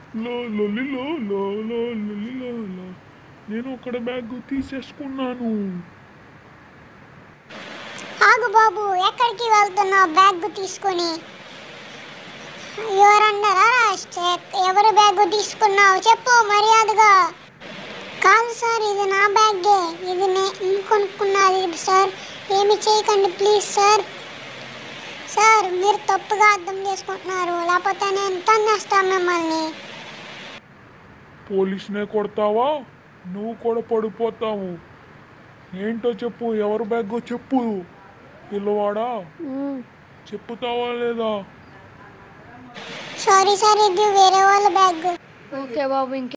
లో లొల్లిలో లో లో లొల్లిలో లో. నేను ఒక్కడ బ్యాగ్ తీసేసుకున్నాను ఆగు బాబు ఎక్కడికి వెళ్తున్నావు బ్యాగ్ తీసుకొని ఎవరన్నారా ఎవరు బ్యాగ్ తీసుకున్నావు చెప్పు మర్యాదగా కాదు సార్ ఇది నా బ్యాగే ఇది నేను కొనుక్కున్నది సార్ ఏమి చేయకండి ప్లీజ్ సార్ సార్ మీరు తప్పుగా అర్థం చేసుకుంటున్నారు లేకపోతే నేను తన్నేస్తాను మిమ్మల్ని పోలీస్నే కొడతావా నువ్వు కూడా పడిపోతావు ఏంటో చెప్పు ఎవరు బ్యాగో చెప్పు పిల్లవాడా చెప్పుతావా లేదా సారీ సార్ ఇది వేరే వాళ్ళ బ్యాగ్ ఓకే బాబు ఇంక